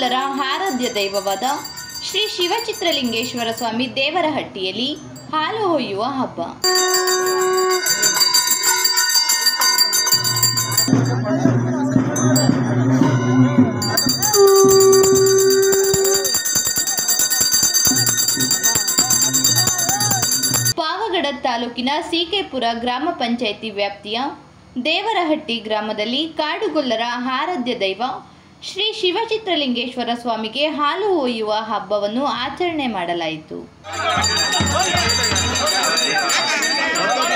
ಕಾಡುಗೊಲ್ಲರ ಆರಾಧ್ಯ ದೈವವಾದ ಶ್ರೀ ಶಿವಚಿತ್ರಲಿಂಗೇಶ್ವರ ಸ್ವಾಮಿ ದೇವರಹಟ್ಟಿಯಲ್ಲಿ ಹಾಲು ಹೊಯ್ಯುವ ಹಬ್ಬ ಪಾವಗಡ ತಾಲೂಕಿನ ಸಿಕೆಪುರ ಗ್ರಾಮ ಪಂಚಾಯಿತಿ ವ್ಯಾಪ್ತಿಯ ದೇವರಹಟ್ಟಿ ಗ್ರಾಮದಲ್ಲಿ ಕಾಡುಗೊಲ್ಲರ ಆರಾಧ್ಯ ದೈವ ಶ್ರೀ ಶಿವಚಿತ್ರಲಿಂಗೇಶ್ವರ ಸ್ವಾಮಿಗೆ ಹಾಲು ಒಯ್ಯುವ ಹಬ್ಬವನ್ನು ಆಚರಣೆ ಮಾಡಲಾಯಿತು